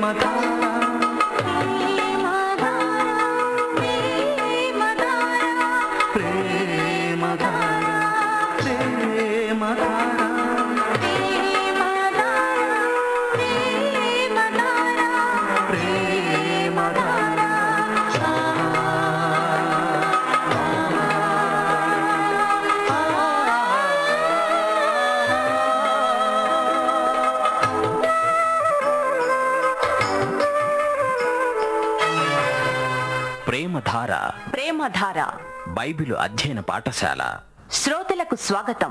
ప్రేమధార ప్రేమధార Bible అధ్యయన పాఠశాల శ్రోతలకు స్వాగతం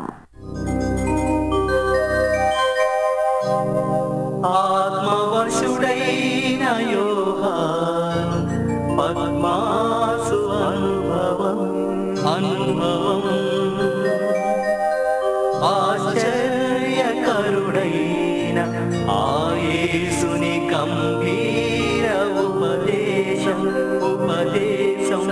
ఆత్మవశుడైన యోహాను పద్మాసు అనుభవం అనుభవం ఆశ్చర్యకరుడైన ఆయేసుని గంభీర ఉపదేశం ఉపదేశం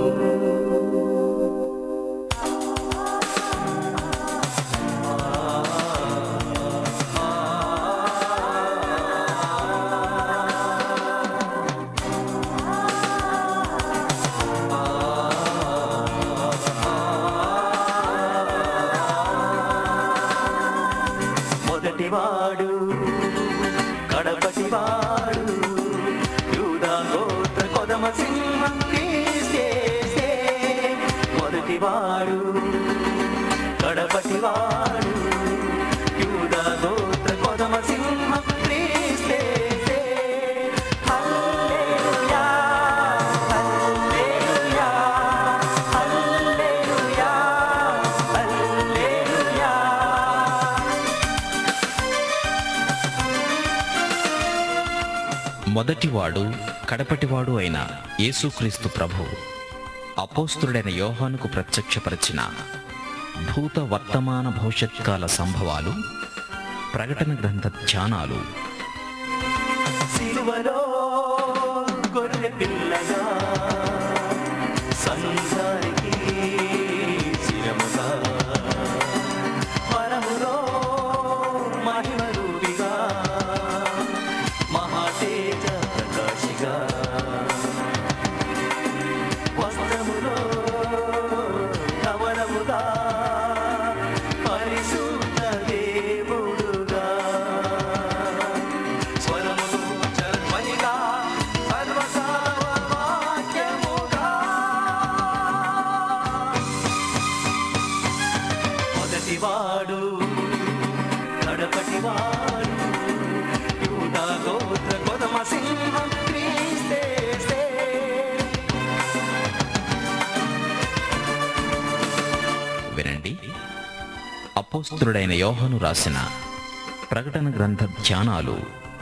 మొదటివాడు కడపటివాడు యూదా గోత్ర కొదమ సింహం క్రీస్తేసే మొదటివాడు కడపటివాడు యూదా గోత్ర కొదమ సింహం క్రీస్తేసే హల్లెలూయా హల్లెలూయా హల్లెలూయా హల్లెలూయా మొదటివాడు కడపటివాడు అయిన యేసుక్రీస్తు ప్రభు అపోస్తుడైన యోహానుకు ప్రత్యక్షపరిచిన భూత వర్తమాన భవిష్యత్కాల సంభవాలు ప్రకటన గ్రంథ ధ్యానాలు సిలువలో గొర్రె పిల్లగా సంసారికి శిరముగా వరములో మహిమ రూపిగా మహాతేజ ప్రకాశిగా వస్త్రములో కవరముగా పరిశుద్ధ దేవుడుగా స్వరములు చరధ్వనిగా సర్వసార్వవాక్యముగా మొదటివాడు కడపటివాడు యూదా గోత్ర కొదమ సింహం క్రీస్తేసే వినండి అపోస్తుడైన యోహాను రాసిన ప్రకటన గ్రంథ ధ్యానాలు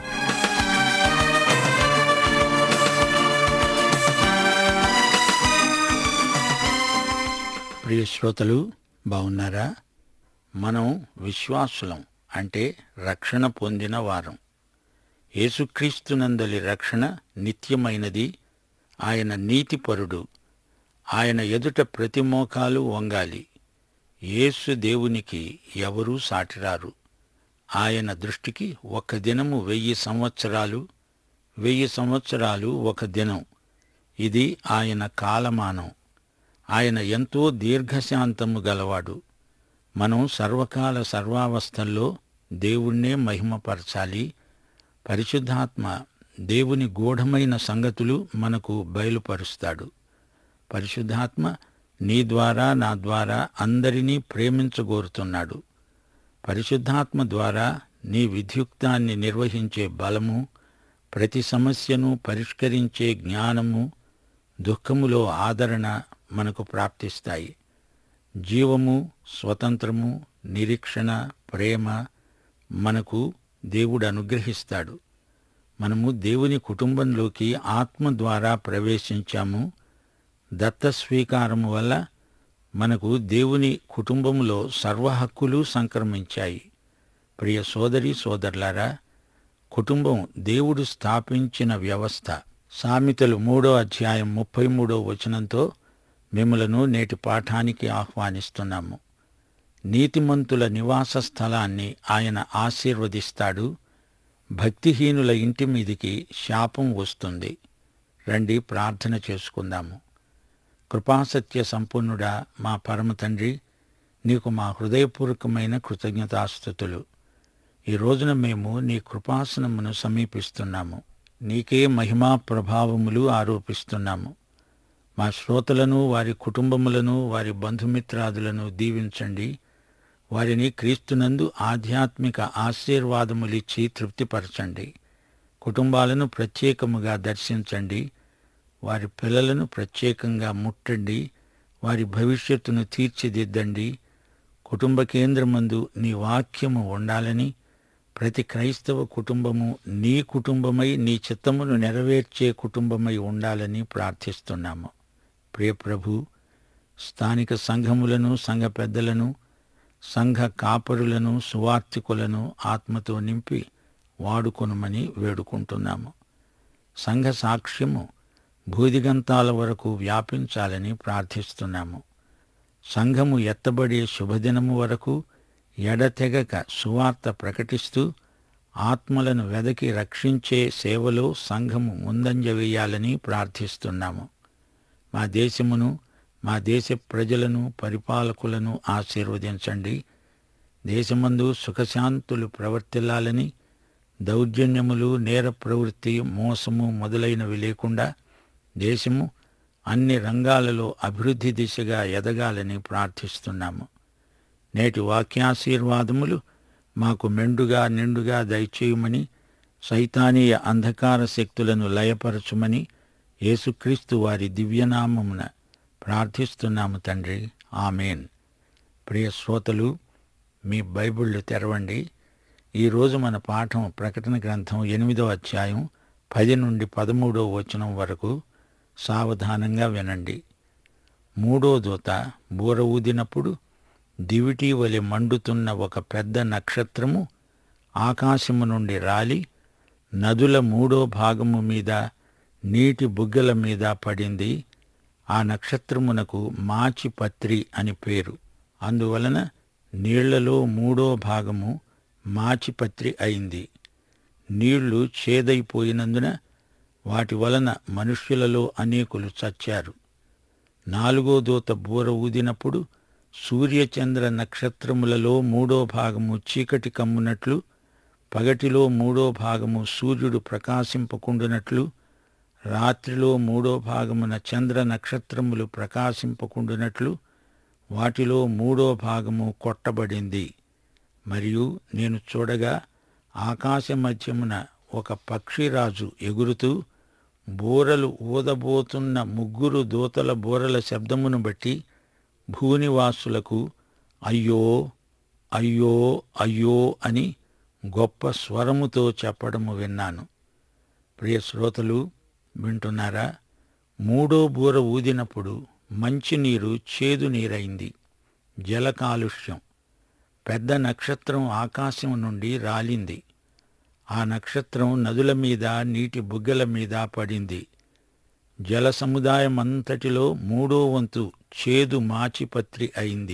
ప్రియ శ్రోతలు బాగున్నారా మనం విశ్వాసులం అంటే రక్షణ పొందిన వారం యేసుక్రీస్తునందలి రక్షణ నిత్యమైనది ఆయన నీతిపరుడు ఆయన ఎదుట ప్రతి మోకాలు వంగాలి యేసు దేవునికి ఎవరూ సాటిరారు ఆయన దృష్టికి ఒక దినము వెయ్యి సంవత్సరాలు వెయ్యి సంవత్సరాలు ఒక దినం ఇది ఆయన కాలమానం ఆయన ఎంతో దీర్ఘశాంతము గలవాడు మనం సర్వకాల సర్వావస్థల్లో దేవుణ్ణే మహిమపరచాలి పరిశుద్ధాత్మ దేవుని గూఢమైన సంగతులు మనకు బయలుపరుస్తాడు పరిశుద్ధాత్మ నీ ద్వారా నా ద్వారా అందరినీ ప్రేమించగోరుతున్నాడు పరిశుద్ధాత్మ ద్వారా నీ విధ్యుక్తాన్ని నిర్వహించే బలము ప్రతి సమస్యను పరిష్కరించే జ్ఞానము దుఃఖములో ఆదరణ మనకు ప్రాప్తిస్తాయి జీవము స్వతంత్రము నిరీక్షణ ప్రేమ మనకు దేవుడు అనుగ్రహిస్తాడు మనము దేవుని కుటుంబంలోకి ఆత్మ ద్వారా ప్రవేశించాము దత్త స్వీకారము వల్ల మనకు దేవుని కుటుంబములో సర్వ హక్కులు సంక్రమించాయి ప్రియ సోదరి సోదరులారా కుటుంబం దేవుడు స్థాపించిన వ్యవస్థ సామెతలు మూడో అధ్యాయం ముప్పై మూడో వచనంతో మిమ్మలను నేటి పాఠానికి ఆహ్వానిస్తున్నాము నీతిమంతుల నివాస స్థలాన్ని ఆయన ఆశీర్వదిస్తాడు భక్తిహీనుల ఇంటి మీదికి శాపం వస్తుంది రండి ప్రార్థన చేసుకుందాము కృపాసత్య సంపూర్ణుడా మా పరమ తండ్రి నీకు మా హృదయపూర్వకమైన కృతజ్ఞతాస్థుతులు ఈ రోజున మేము నీ కృపాసనమును సమీపిస్తున్నాము నీకే మహిమా ప్రభావములు ఆరోపిస్తున్నాము మా శ్రోతలను వారి కుటుంబములను వారి బంధుమిత్రాదులను దీవించండి వారిని క్రీస్తునందు ఆధ్యాత్మిక ఆశీర్వాదములిచ్చి తృప్తిపరచండి కుటుంబాలను ప్రత్యేకముగా దర్శించండి వారి పిల్లలను ప్రత్యేకంగా ముట్టండి వారి భవిష్యత్తును తీర్చిదిద్దండి కుటుంబ కేంద్రమందు నీ వాక్యము ఉండాలని ప్రతి క్రైస్తవ కుటుంబము నీ కుటుంబమై నీ చిత్తమును నెరవేర్చే కుటుంబమై ఉండాలని ప్రార్థిస్తున్నాము ప్రియ ప్రభు స్థానిక సంఘములను సంఘ పెద్దలను సంఘ కాపరులను సువార్థికులను ఆత్మతో నింపి వాడుకొనుమని వేడుకుంటున్నాము సంఘ సాక్ష్యము భూదిగంతాల వరకు వ్యాపించాలని ప్రార్థిస్తున్నాము సంఘము ఎత్తబడే శుభదినము వరకు ఎడతెగక సువార్త ప్రకటిస్తూ ఆత్మలను వెదకి రక్షించే సేవలో సంఘము ముందంజ వేయాలని ప్రార్థిస్తున్నాము మా దేశమును మా దేశ ప్రజలను పరిపాలకులను ఆశీర్వదించండి దేశమందు సుఖశాంతులు ప్రవర్తిల్లాలని దౌర్జన్యములు నేర ప్రవృత్తి మోసము మొదలైనవి లేకుండా దేశము అన్ని రంగాలలో అభివృద్ధి దిశగా ఎదగాలని ప్రార్థిస్తున్నాము నేటి వాక్యాశీర్వాదములు మాకు మెండుగా నిండుగా దయచేయమని సైతానీయ అంధకార శక్తులను లయపరచుమని యేసుక్రీస్తు వారి దివ్యనామమున ప్రార్థిస్తున్నాము తండ్రి ఆమెన్ ప్రియ శ్రోతలు మీ బైబిళ్ళు తెరవండి ఈరోజు మన పాఠం ప్రకటన గ్రంథం ఎనిమిదో అధ్యాయం పది నుండి పదమూడో వచనం వరకు సావధానంగా వినండి మూడో దూత బూర ఊదినప్పుడు దివిటి వలె మండుతున్న ఒక పెద్ద నక్షత్రము ఆకాశము నుండి రాలి నదుల మూడో భాగము మీద నీటి బుగ్గల మీద పడింది ఆ నక్షత్రమునకు మాచిపత్రి అని పేరు అందువలన నీళ్లలో మూడో భాగము మాచిపత్రి అయింది నీళ్లు చేదైపోయినందున వాటి వలన మనుష్యులలో అనేకులు చచ్చారు నాలుగో దూత బూర ఊదినప్పుడు సూర్యచంద్ర నక్షత్రములలో మూడో భాగము చీకటి కమ్మునట్లు పగటిలో మూడో భాగము సూర్యుడు ప్రకాశింపకుండునట్లు రాత్రిలో మూడో భాగమున చంద్ర నక్షత్రములు ప్రకాశింపకుండునట్లు వాటిలో మూడో భాగము కొట్టబడింది మరియు నేను చూడగా ఆకాశ మధ్యమున ఒక పక్షిరాజు ఎగురుతూ బూరలు ఊదబోతున్న ముగ్గురు దూతల బూరల శబ్దమును బట్టి భూనివాసులకు అయ్యో అయ్యో అయ్యో అని గొప్ప స్వరముతో చెప్పడము విన్నాను ప్రియ శ్రోతలు వింటున్నారా మూడో బూర ఊదినప్పుడు మంచినీరు చేదు నీరైంది జల కాలుష్యం పెద్ద నక్షత్రం ఆకాశం నుండి రాలింది ఆ నక్షత్రం నదుల మీద నీటి బుగ్గల మీద పడింది జల సముదాయం అంతటిలో మూడో వంతు చేదు మాచిపత్రి అయింది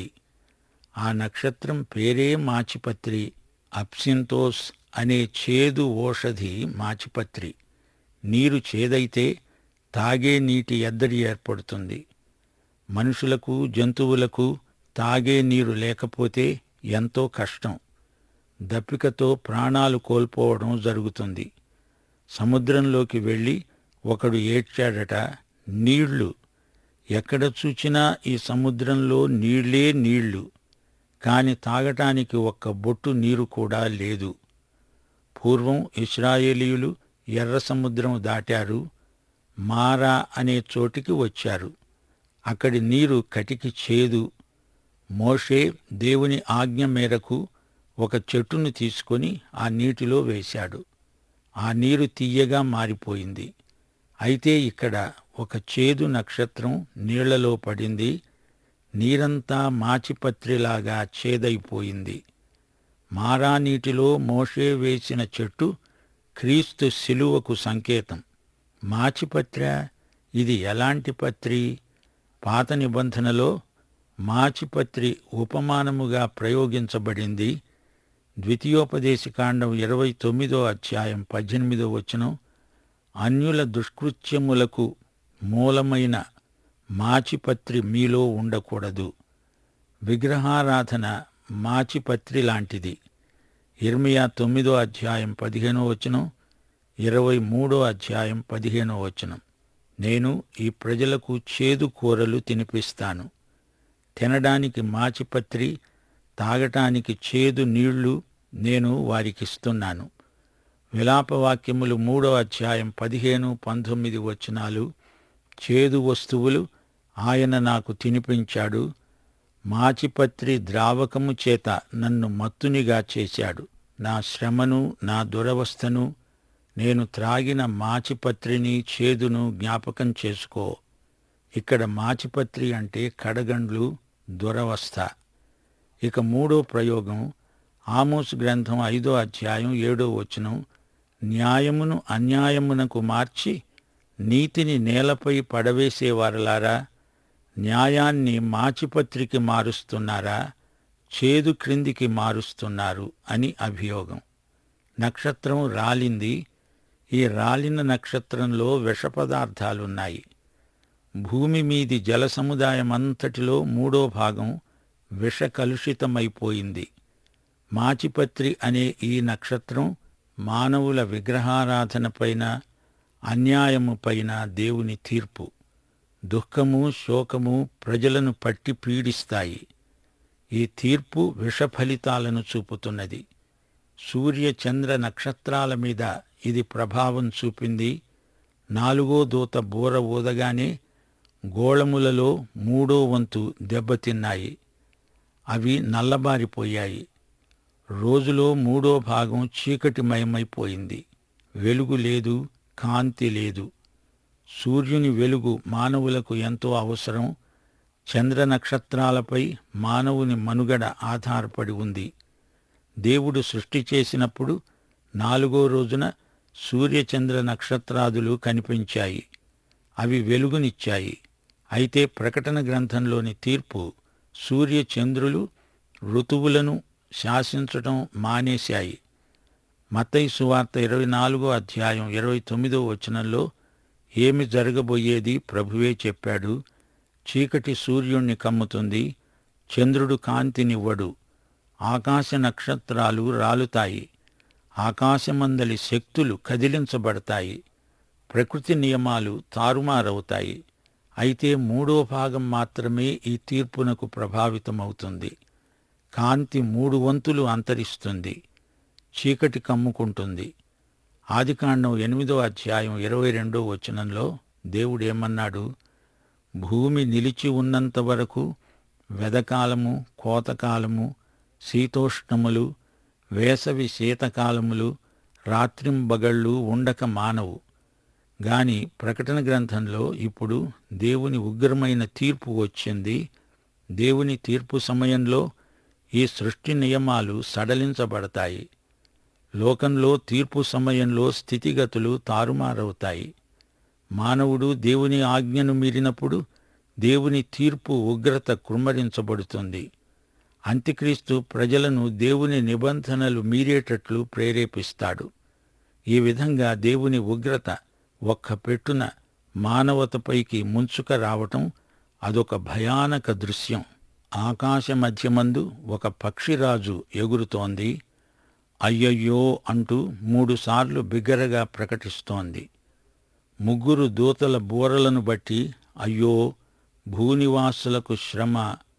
ఆ నక్షత్రం పేరే మాచిపత్రి అప్సింతోస్ అనే చేదు ఓషధి మాచిపత్రి నీరు చేదైతే తాగే నీటి ఎద్దడి ఏర్పడుతుంది మనుషులకు జంతువులకు తాగే నీరు లేకపోతే ఎంతో కష్టం దప్పికతో ప్రాణాలు కోల్పోవడం జరుగుతుంది సముద్రంలోకి వెళ్ళి ఒకడు ఏడ్చాడట నీళ్లు ఎక్కడ చూచినా ఈ సముద్రంలో నీళ్లే నీళ్లు కాని తాగటానికి ఒక్క బొట్టు నీరు కూడా లేదు పూర్వం ఇస్రాయేలీయులు ఎర్ర సముద్రం దాటారు మారా అనే చోటికి వచ్చారు అక్కడి నీరు కటికి చేదు మోషే దేవుని ఆజ్ఞ మేరకు ఒక చెట్టును తీసుకొని ఆ నీటిలో వేశాడు ఆ నీరు తీయగా మారిపోయింది అయితే ఇక్కడ ఒక చేదు నక్షత్రం నీళ్లలో పడింది నీరంతా మాచిపత్రిలాగా చేదైపోయింది మారా నీటిలో మోషే వేసిన చెట్టు క్రీస్తు శిలువకు సంకేతం మాచిపత్ర ఇది ఎలాంటి పత్రి పాత నిబంధనలో మాచిపత్రి ఉపమానముగా ప్రయోగించబడింది ద్వితీయోపదేశకాండం ఇరవై తొమ్మిదో అధ్యాయం పద్దెనిమిదో వచనం అన్యుల దుష్కృత్యములకు మూలమైన మాచిపత్రి మీలో ఉండకూడదు విగ్రహారాధన మాచిపత్రి లాంటిది ఇర్మియా తొమ్మిదో అధ్యాయం పదిహేనో వచనం ఇరవై మూడో అధ్యాయం పదిహేనో వచనం నేను ఈ ప్రజలకు చేదు కూరలు తినిపిస్తాను తినడానికి మాచిపత్రి తాగటానికి చేదు నీళ్లు నేను వారికిస్తున్నాను విలాపవాక్యములు మూడో అధ్యాయం పదిహేను పంతొమ్మిది వచనాలు చేదు వస్తువులు ఆయన నాకు తినిపించాడు మాచిపత్రి ద్రావకము చేత నన్ను మత్తునిగా చేశాడు నా శ్రమను నా దురవస్థను నేను త్రాగిన మాచిపత్రిని చేదును జ్ఞాపకం చేసుకో ఇక్కడ మాచిపత్రి అంటే కడగండ్లు దురవస్థ ఇక మూడో ప్రయోగం ఆమోస్ గ్రంథం ఐదో అధ్యాయం ఏడో వచనం న్యాయమును అన్యాయమునకు మార్చి నీతిని నేలపై పడవేసేవారలారా న్యాయాన్ని మాచిపత్రికి మారుస్తున్నారా చేదు క్రిందికి మారుస్తున్నారు అని అభియోగం నక్షత్రం రాలింది ఈ రాలిన నక్షత్రంలో విష పదార్థాలున్నాయి భూమి మీది జల సముదాయమంతటిలో మూడో భాగం విష కలుషితమైపోయింది మాచిపత్రి అనే ఈ నక్షత్రం మానవుల విగ్రహారాధనపైన అన్యాయముపైన దేవుని తీర్పు దుఃఖము శోకము ప్రజలను పట్టి పీడిస్తాయి ఈ తీర్పు విష ఫలితాలను చూపుతున్నది సూర్య చంద్ర నక్షత్రాల మీద ఇది ప్రభావం చూపింది నాలుగో దూత బూర ఊదగానే గోళములలో మూడో వంతు దెబ్బతిన్నాయి అవి నల్లబారిపోయాయి రోజులో మూడో భాగం చీకటిమయమైపోయింది వెలుగు లేదు కాంతి లేదు సూర్యుని వెలుగు మానవులకు ఎంతో అవసరం చంద్ర నక్షత్రాలపై మానవుని మనుగడ ఆధారపడి ఉంది దేవుడు సృష్టి చేసినప్పుడు నాలుగో రోజున సూర్యచంద్ర నక్షత్రాదులు కనిపించాయి అవి వెలుగునిచ్చాయి అయితే ప్రకటన గ్రంథంలోని తీర్పు సూర్య చంద్రులు ఋతువులను శాసించటం మానేశాయి మత్తయి సువార్త ఇరవై నాలుగో అధ్యాయం ఇరవై తొమ్మిదో వచనంలో ఏమి జరగబోయేది ప్రభువే చెప్పాడు చీకటి సూర్యుణ్ణి కమ్ముతుంది చంద్రుడు కాంతినివ్వడు ఆకాశ నక్షత్రాలు రాలుతాయి ఆకాశమందలి శక్తులు కదిలించబడతాయి ప్రకృతి నియమాలు తారుమారవుతాయి అయితే మూడో భాగం మాత్రమే ఈ తీర్పునకు ప్రభావితమవుతుంది కాంతి మూడు వంతులు అంతరిస్తుంది చీకటి కమ్ముకుంటుంది ఆదికాండం ఎనిమిదో అధ్యాయం ఇరవై రెండో వచనంలో దేవుడేమన్నాడు భూమి నిలిచి ఉన్నంత వరకు వెదకాలము కోతకాలము శీతోష్ణములు వేసవి శీతకాలములు రాత్రింబగళ్ళు ఉండక మానవు గాని ప్రకటన గ్రంథంలో ఇప్పుడు దేవుని ఉగ్రమైన తీర్పు వచ్చింది దేవుని తీర్పు సమయంలో ఈ సృష్టి నియమాలు సడలించబడతాయి లోకంలో తీర్పు సమయంలో స్థితిగతులు తారుమారవుతాయి మానవుడు దేవుని ఆజ్ఞను మీరినప్పుడు దేవుని తీర్పు ఉగ్రత కృమ్మరించబడుతుంది అంత్యక్రీస్తు ప్రజలను దేవుని నిబంధనలు మీరేటట్లు ప్రేరేపిస్తాడు ఈ విధంగా దేవుని ఉగ్రత ఒక్క పెట్టున మానవతపైకి ముంచుక రావటం అదొక భయానక దృశ్యం ఆకాశ మధ్యమందు ఒక పక్షిరాజు ఎగురుతోంది అయ్యయ్యో అంటూ మూడుసార్లు బిగ్గరగా ప్రకటిస్తోంది ముగ్గురు దూతల బూరలను బట్టి అయ్యో భూనివాసులకు శ్రమ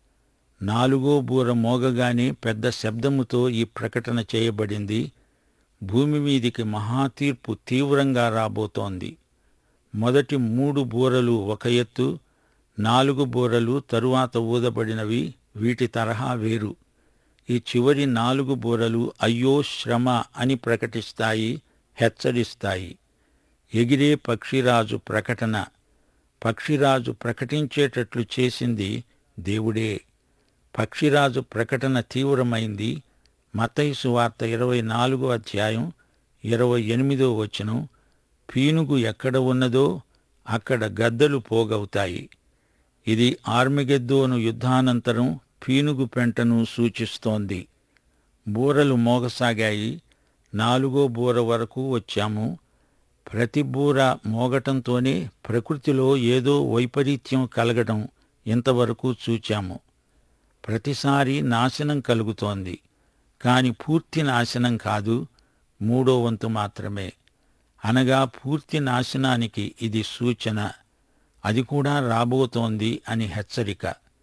నాలుగో బూర మోగగానే పెద్ద శబ్దముతో ఈ ప్రకటన చేయబడింది భూమి మీదికి మహాతీర్పు తీవ్రంగా రాబోతోంది మొదటి మూడు బూరలు ఒక ఎత్తు నాలుగు బూరలు తరువాత ఊదబడినవి వీటి తరహా వేరు ఈ చివరి నాలుగు బూరలు అయ్యో శ్రమ అని ప్రకటిస్తాయి హెచ్చరిస్తాయి ఎగిరే పక్షిరాజు ప్రకటన పక్షిరాజు ప్రకటించేటట్లు చేసింది దేవుడే పక్షిరాజు ప్రకటన తీవ్రమైంది మత్తయి సువార్త ఇరవై నాలుగో అధ్యాయం ఇరవై ఎనిమిదో వచనం పీనుగు ఎక్కడ ఉన్నదో అక్కడ గద్దలు పోగవుతాయి ఇది ఆర్మిగెద్దోను యుద్ధానంతరం పీనుగు పెంటను సూచిస్తోంది బూరలు మోగసాగాయి నాలుగో బూర వరకు వచ్చాము ప్రతి బూర మోగటంతోనే ప్రకృతిలో ఏదో వైపరీత్యం కలగడం ఇంతవరకు చూచాము ప్రతిసారి నాశనం కలుగుతోంది కాని పూర్తి నాశనం కాదు మూడో వంతు మాత్రమే అనగా పూర్తి నాశనానికి ఇది సూచన అది కూడా రాబోతోంది అని హెచ్చరిక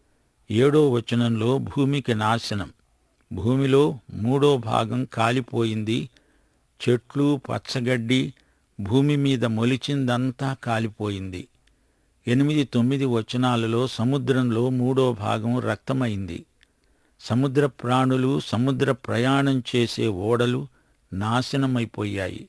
ఏడో వచనంలో భూమికి నాశనం భూమిలో మూడో భాగం కాలిపోయింది చెట్లు పచ్చగడ్డి భూమి మీద మొలిచిందంతా కాలిపోయింది ఎనిమిది తొమ్మిది వచనాలలో సముద్రంలో మూడో భాగం రక్తమైంది సముద్ర ప్రాణులు సముద్ర ప్రయాణం చేసే ఓడలు నాశనమైపోయాయి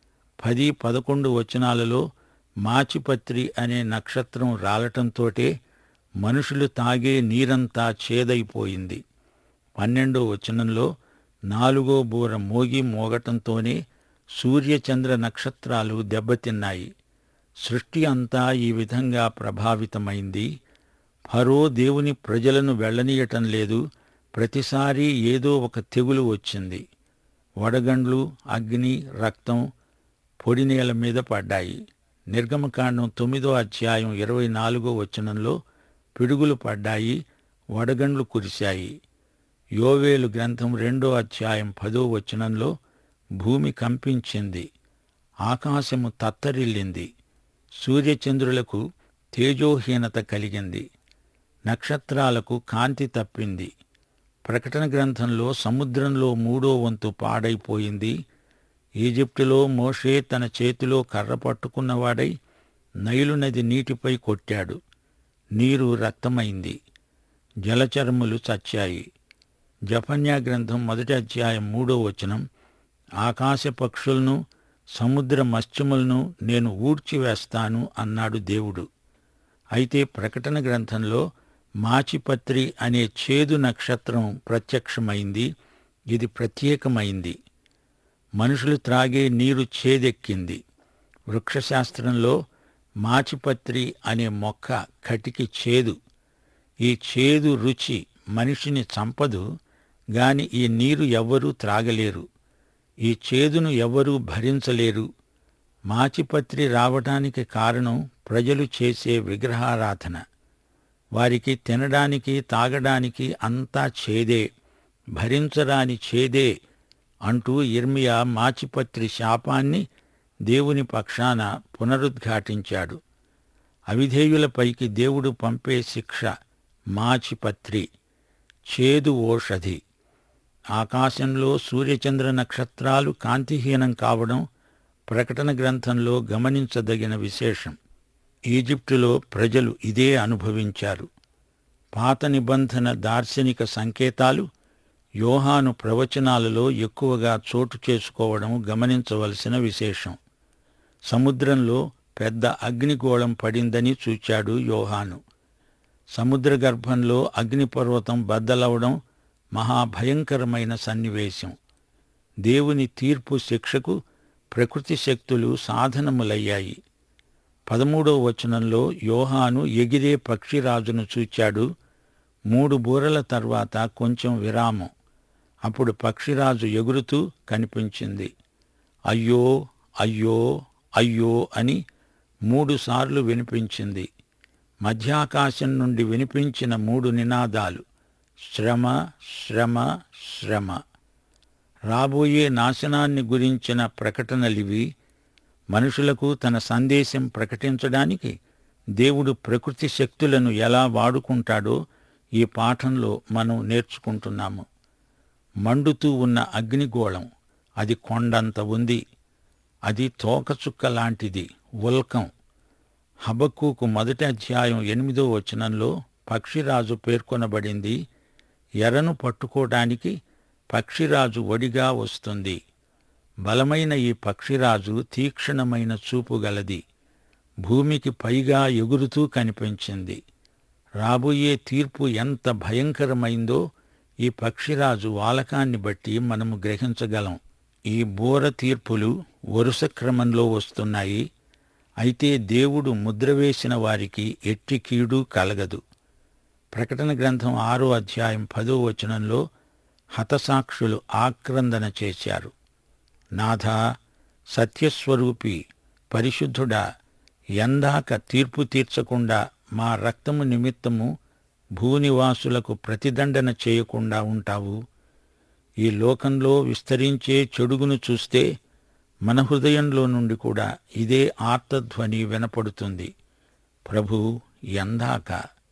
పది పదకొండు వచనాలలో మాచిపత్రి అనే నక్షత్రం రాలటంతోటే మనుషులు తాగే నీరంతా చేదైపోయింది పన్నెండో వచనంలో నాలుగో బూర మోగి మోగటంతోనే సూర్యచంద్ర నక్షత్రాలు దెబ్బతిన్నాయి సృష్టి అంతా ఈ విధంగా ప్రభావితమైంది ఫరో దేవుని ప్రజలను వెళ్ళనీయటం లేదు ప్రతిసారి ఏదో ఒక తెగులు వచ్చింది వడగండ్లు అగ్ని రక్తం పొడి నేల మీద పడ్డాయి నిర్గమకాండం తొమ్మిదో అధ్యాయం ఇరవై నాలుగో వచనంలో పిడుగులు పడ్డాయి వడగండ్లు కురిశాయి యోవేలు గ్రంథం రెండో అధ్యాయం పదో వచనంలో భూమి కంపించింది ఆకాశము తత్తరిల్లింది సూర్యచంద్రులకు తేజోహీనత కలిగింది నక్షత్రాలకు కాంతి తప్పింది ప్రకటన గ్రంథంలో సముద్రంలో మూడో వంతు పాడైపోయింది ఈజిప్టులో మోషే తన చేతిలో కర్ర పట్టుకున్నవాడై నైలు నది నీటిపై కొట్టాడు నీరు రక్తమైంది జలచరములు చచ్చాయి జఫన్యా గ్రంథం మొదటి అధ్యాయం మూడో వచనం ఆకాశ పక్షులను సముద్ర మత్స్యములను నేను ఊడ్చివేస్తాను అన్నాడు దేవుడు అయితే ప్రకటన గ్రంథంలో మాచిపత్రి అనే చేదు నక్షత్రం ప్రత్యక్షమైంది ఇది ప్రత్యేకమైంది మనుషులు త్రాగే నీరు చేదెక్కింది వృక్షశాస్త్రంలో మాచిపత్రి అనే మొక్క కటికి చేదు ఈ చేదు రుచి మనిషిని చంపదు గాని ఈ నీరు ఎవ్వరూ త్రాగలేరు ఈ చేదును ఎవ్వరూ భరించలేరు మాచిపత్రి రావటానికి కారణం ప్రజలు చేసే విగ్రహారాధన వారికి తినడానికి తాగడానికి అంతా చేదే భరించరాని చేదే అంటూ ఇర్మియా మాచిపత్రి శాపాన్ని దేవుని పక్షాన పునరుద్ఘాటించాడు అవిధేయులపైకి దేవుడు పంపే శిక్ష మాచిపత్రి చేదు ఓషధి ఆకాశంలో సూర్యచంద్ర నక్షత్రాలు కాంతిహీనం కావడం ప్రకటన గ్రంథంలో గమనించదగిన విశేషం ఈజిప్టులో ప్రజలు ఇదే అనుభవించారు పాత నిబంధన దార్శనిక సంకేతాలు యోహాను ప్రవచనాలలో ఎక్కువగా చోటు చేసుకోవడం గమనించవలసిన విశేషం సముద్రంలో పెద్ద అగ్నిగోళం పడిందని చూచాడు యోహాను సముద్ర గర్భంలో అగ్నిపర్వతం బద్దలవడం మహాభయంకరమైన సన్నివేశం దేవుని తీర్పు శిక్షకు ప్రకృతి శక్తులు సాధనములయ్యాయి పదమూడో వచనంలో యోహాను ఎగిరే పక్షిరాజును చూచాడు మూడు బూరల తర్వాత కొంచెం విరామం అప్పుడు పక్షిరాజు ఎగురుతూ కనిపించింది అయ్యో అయ్యో అయ్యో అని మూడుసార్లు వినిపించింది మధ్యాకాశం నుండి వినిపించిన మూడు నినాదాలు శ్రమ శ్రమ శ్రమ రాబోయే నాశనాన్ని గురించిన ప్రకటనలివి మనుషులకు తన సందేశం ప్రకటించడానికి దేవుడు ప్రకృతి శక్తులను ఎలా వాడుకుంటాడో ఈ పాఠంలో మనం నేర్చుకుంటున్నాము మండుతూ ఉన్న అగ్నిగోళం అది కొండంత ఉంది అది తోకచుక్క లాంటిది ఉల్కం హబక్కూకు మొదటి అధ్యాయం ఎనిమిదో వచనంలో పక్షిరాజు పేర్కొనబడింది ఎరను పట్టుకోవడానికి పక్షిరాజు ఒడిగా వస్తుంది బలమైన ఈ పక్షిరాజు తీక్షణమైన చూపు గలది భూమికి పైగా ఎగురుతూ కనిపించింది రాబోయే తీర్పు ఎంత భయంకరమైందో ఈ పక్షిరాజు వాలకాన్ని బట్టి మనము గ్రహించగలం ఈ బోర తీర్పులు వరుస క్రమంలో వస్తున్నాయి అయితే దేవుడు ముద్ర వేసిన వారికి ఎట్టి కీడు కలగదు ప్రకటన గ్రంథం ఆరో అధ్యాయం పదో వచనంలో హతసాక్షులు ఆక్రందన చేశారు నాథా సత్యస్వరూపి పరిశుద్ధుడా ఎందాక తీర్పు తీర్చకుండా మా రక్తము నిమిత్తము భూనివాసులకు ప్రతిదండన చేయకుండా ఉంటావు ఈ లోకంలో విస్తరించే చెడుగును చూస్తే మన హృదయంలో నుండి కూడా ఇదే ఆర్తధ్వని వినపడుతుంది ప్రభు ఎందాక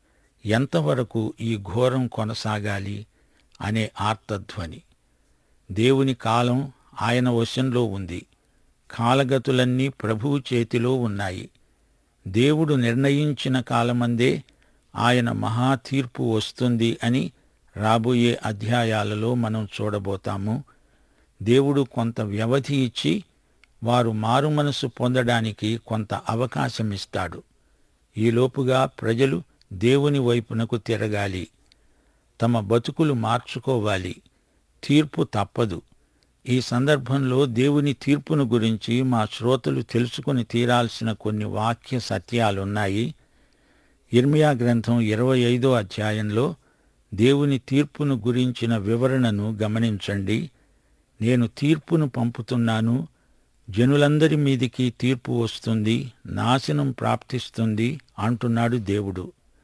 ఎంతవరకు ఈ ఘోరం కొనసాగాలి అనే ఆర్తధ్వని దేవుని కాలం ఆయన వశంలో ఉంది కాలగతులన్నీ ప్రభువు చేతిలో ఉన్నాయి దేవుడు నిర్ణయించిన కాలమందే ఆయన మహా తీర్పు వస్తుంది అని రాబోయే అధ్యాయాలలో మనం చూడబోతాము దేవుడు కొంత వ్యవధి ఇచ్చి వారు మారుమనసు పొందడానికి కొంత అవకాశమిస్తాడు ఈలోపుగా ప్రజలు దేవుని వైపునకు తిరగాలి తమ బతుకులు మార్చుకోవాలి తీర్పు తప్పదు ఈ సందర్భంలో దేవుని తీర్పును గురించి మా శ్రోతలు తెలుసుకుని తీరాల్సిన కొన్ని వాక్య సత్యాలున్నాయి ఇర్మియా గ్రంథం ఇరవై ఐదో అధ్యాయంలో దేవుని తీర్పును గురించిన వివరణను గమనించండి నేను తీర్పును పంపుతున్నాను జనులందరి మీదికి తీర్పు వస్తుంది నాశనం ప్రాప్తిస్తుంది అంటున్నాడు దేవుడు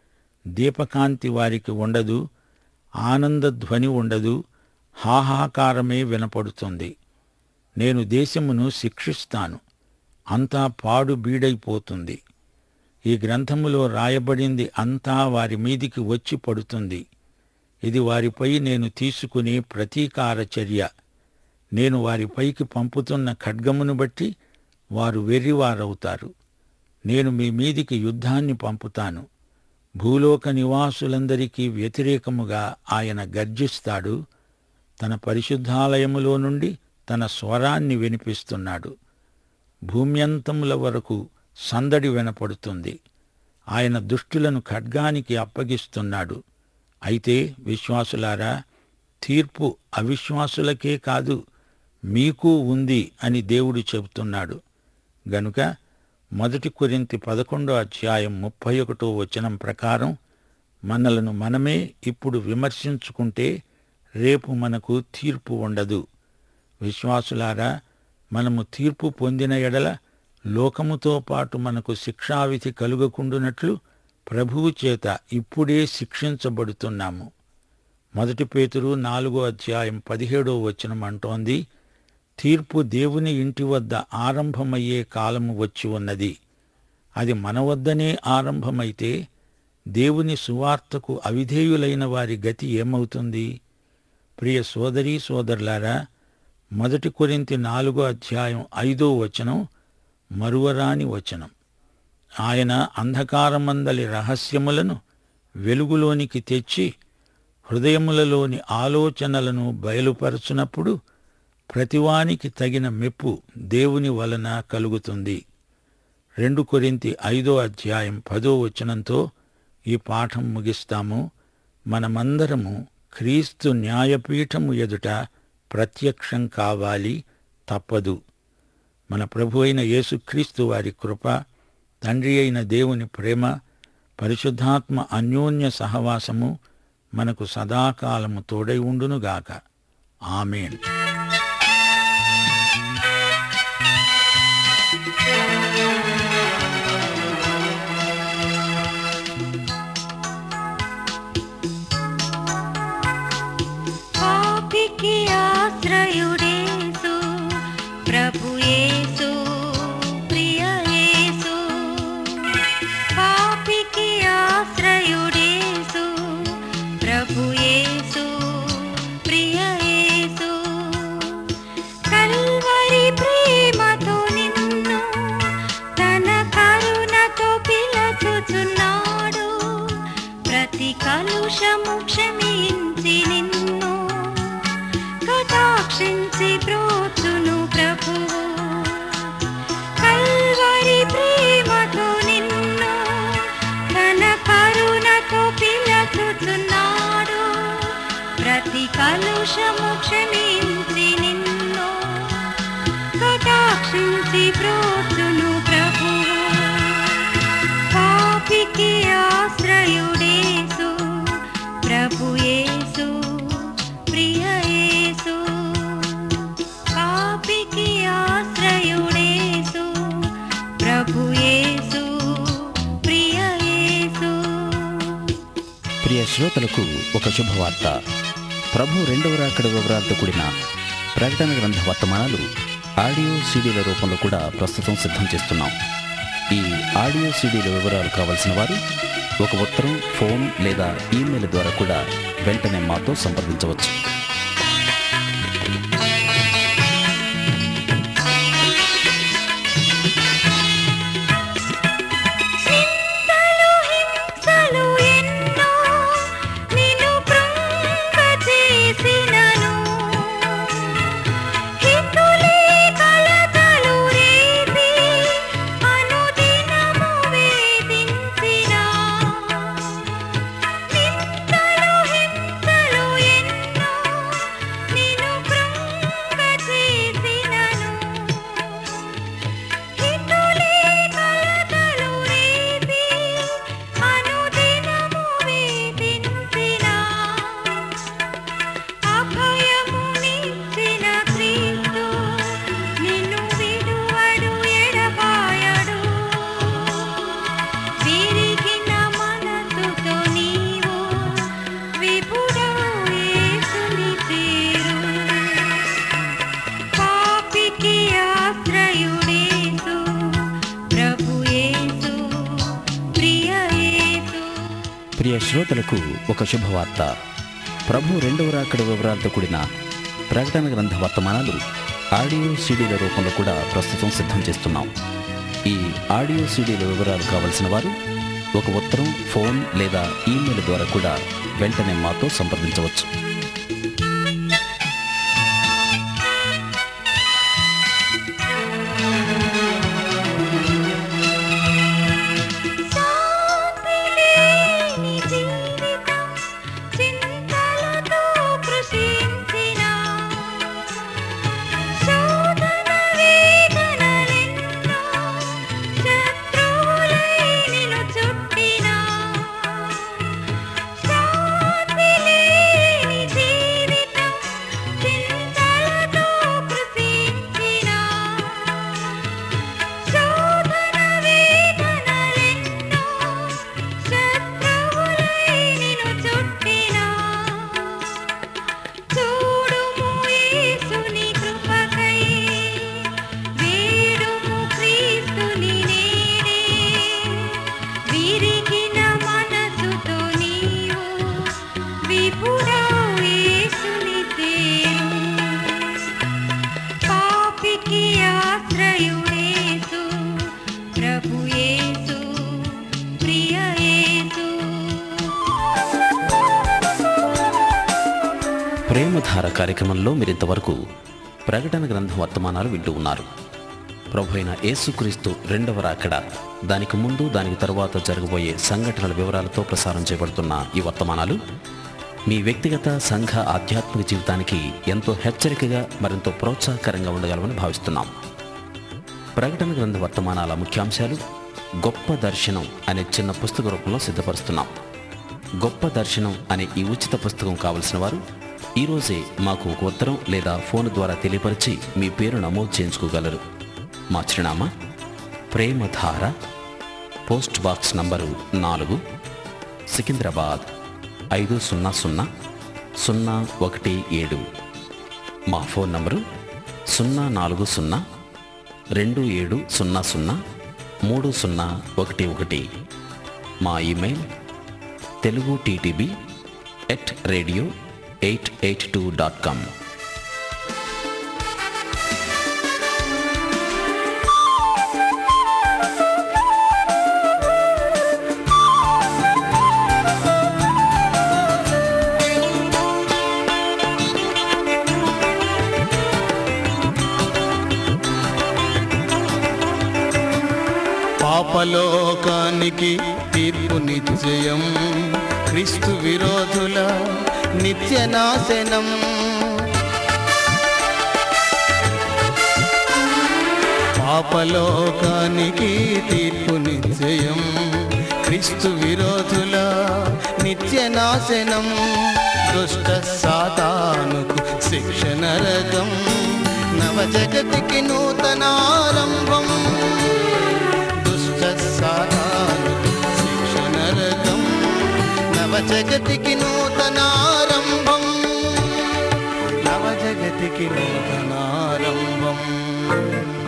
దీపకాంతి వారికి ఉండదు ఆనందధ్వని ఉండదు హాహాకారమే వినపడుతుంది నేను దేశమును శిక్షిస్తాను అంతా పాడు బీడైపోతుంది ఈ గ్రంథములో రాయబడింది అంతా వారి మీదికి వచ్చి పడుతుంది ఇది వారిపై నేను తీసుకునే ప్రతీకార చర్య నేను వారిపైకి పంపుతున్న ఖడ్గమును బట్టి వారు వెర్రివారవుతారు నేను మీ మీదికి యుద్ధాన్ని పంపుతాను భూలోక నివాసులందరికీ వ్యతిరేకముగా ఆయన గర్జిస్తాడు తన పరిశుద్ధాలయములో నుండి తన స్వరాన్ని వినిపిస్తున్నాడు భూమ్యంతముల వరకు సందడి వినపడుతుంది ఆయన దుష్టులను ఖడ్గానికి అప్పగిస్తున్నాడు అయితే విశ్వాసులారా తీర్పు అవిశ్వాసులకే కాదు మీకు ఉంది అని దేవుడు చెబుతున్నాడు గనుక మొదటి కొరింతి పదకొండో అధ్యాయం ముప్పై ఒకటో వచనం ప్రకారం మనలను మనమే ఇప్పుడు విమర్శించుకుంటే రేపు మనకు తీర్పు ఉండదు విశ్వాసులారా మనము తీర్పు పొందిన ఎడల లోకముతో పాటు మనకు శిక్షావిధి కలుగకుండునట్లు ప్రభువు చేత ఇప్పుడే శిక్షించబడుతున్నాము మొదటి పేతురు నాలుగో అధ్యాయం పదిహేడో వచనం అంటోంది తీర్పు దేవుని ఇంటి వద్ద ఆరంభమయ్యే కాలము వచ్చి ఉన్నది అది మన వద్దనే ఆరంభమైతే దేవుని సువార్తకు అవిధేయులైన వారి గతి ఏమవుతుంది ప్రియ సోదరీ సోదరులారా మొదటి కొరింతి నాలుగో అధ్యాయం ఐదో వచనం మరువరాని వచనం ఆయన అంధకారమందలి రహస్యములను వెలుగులోనికి తెచ్చి హృదయములలోని ఆలోచనలను బయలుపరచునప్పుడు ప్రతివానికి తగిన మెప్పు దేవుని వలన కలుగుతుంది రెండు కొరింతి ఐదో అధ్యాయం పదో వచనంతో ఈ పాఠం ముగిస్తాము మనమందరము క్రీస్తు న్యాయపీఠము ఎదుట ప్రత్యక్షం కావాలి తప్పదు మన ప్రభు అయిన యేసుక్రీస్తు వారి కృప తండ్రి అయిన దేవుని ప్రేమ పరిశుద్ధాత్మ అన్యోన్య సహవాసము మనకు సదాకాలము తోడై ఉండునుగాక ఆమెన్ పాపికి ఆశ్రయుడేసు ప్రభు యేసు ప్రియ యేసు పాపికి ఆశ్రయుడేసు ప్రభు యేసు ప్రియ యేసు కల్వరి ప్రేమతో నిన్ను తన కరుణతో పిలచుచున్నాడు ప్రతి కలుషము క్షమించి నిన్ను కటాక్షించి ప్రోచును ప్రభువు కల్వరి ప్రేమతో నిన్ను తన కరుణతో పిలచుచున్నాడు ప్రతి కలుషము క్షమించి నిన్ను కటాక్షించి ప్రోచును ప్రభువు పాపికి ఆశ్రయుడేసు ప్రభు యేసు ప్రియ శ్రోతలకు ఒక శుభవార్త ప్రభు రెండవ రాకడ వివరాలతో కూడిన ప్రకటన గ్రంథ వర్తమానాలు ఆడియో సీడీల రూపంలో కూడా ప్రస్తుతం సిద్ధం చేస్తున్నాం ఈ ఆడియో సీడీల వివరాలు కావలసిన వారు ఒక ఉత్తరం ఫోన్ లేదా ఈమెయిల్ ద్వారా కూడా వెంటనే మాతో సంప్రదించవచ్చు చింతలు హింసలు ఎన్నో నిన్ను కృంగచేసినను హితులే కలతలు రేపి అనుదినము వేధించినా చింతలు హింసలు ఎన్నో నిన్ను కృంగచేసినను హితులే కలతలు రేపి అనుదినము వేధించినా అభయమునిచ్చిన క్రీస్తు నిన్ను విడువడు ఎడబాయడు విరిగిన మనసుతో నీవు విపుడవు యేసుని చేరు పాపికి ఆశ్రయుడేసు ప్రభు యేసు ప్రియ యేసు ప్రియ శ్రోతలకు ఒక శుభవార్త ప్రభు రెండవ రాకడ వివరాలతో కూడిన ప్రకటన గ్రంథ వర్తమానాలు ఆడియో సీడీల రూపంలో కూడా ప్రస్తుతం సిద్ధం చేస్తున్నాం ఈ ఆడియో సీడీల వివరాలు కావలసిన వారు ఒక ఉత్తరం ఫోన్ లేదా ఈమెయిల్ ద్వారా కూడా వెంటనే మాతో సంప్రదించవచ్చు శాంతిలేని జీవితం చింతలతో కృషించిన శోధన వేదనలెన్నో శత్రువులై నిన్ను చుట్టిన శాంతిలేని జీవితం చింతలతో కృషించిన శోధన వేదనలెన్నో శత్రువులై నిన్ను చుట్టినా చూడుము యేసుని కృపకై వేడుము క్రీస్తుని నేడే విరిగిన మనసుతో నీవు విపుడవు యేసుని చేరు పాపికి ఆశ్రయుడేసు ప్రభు యేసు ప్రియ యేసు ప్రేమధార కార్యక్రమంలో మీరింతవరకు ప్రకటన గ్రంథం వర్తమానాలు వింటూ ఉన్నారు ప్రభు అయిన యేసుక్రీస్తు రెండవ రాకడ దానికి ముందు దానికి తరువాత జరగబోయే సంఘటనల వివరాలతో ప్రసారం చేయబడుతున్న ఈ వర్తమానాలు మీ వ్యక్తిగత సంఘ ఆధ్యాత్మిక జీవితానికి ఎంతో హెచ్చరికగా మరింత ప్రోత్సాహకరంగా ఉండగలమని భావిస్తున్నాం ప్రకటన గ్రంథ వర్తమానాల ముఖ్యాంశాలు గొప్ప దర్శనం అనే చిన్న పుస్తక రూపంలో సిద్ధపరుస్తున్నాం గొప్ప దర్శనం అనే ఈ ఉచిత పుస్తకం కావలసిన వారు ఈరోజే మాకు ఒక ఉత్తరం లేదా ఫోన్ ద్వారా తెలియపరిచి మీ పేరు నమోదు చేయించుకోగలరు మా చిరునామా ప్రేమధార పోస్ట్ బాక్స్ నంబరు నాలుగు సికింద్రాబాద్ ఐదు సున్నా సున్నా సున్నా ఒకటి ఏడు మా ఫోన్ నంబరు సున్నా నాలుగు సున్నా రెండు ఏడు సున్నా సున్నా మూడు సున్నా ఒకటి ఒకటి మా email Telugu TTB at radio eight eight two dot com పాపలోకానికి తీర్పు నిశ్చయం క్రీస్తు విరోధుల నిత్య నాశనం పాపలోకానికి తీర్పు నిశ్చయం క్రీస్తు విరోధుల నిత్య నాశనం దుష్ట సాతానుకు శిక్షణ రకం నవ జగతికి నూతనారంభం దుష్ట సాతానుకు శిక్షణ రకం నవ జగతికి నూతనారంభం నవ జగతికి నూతనారంభం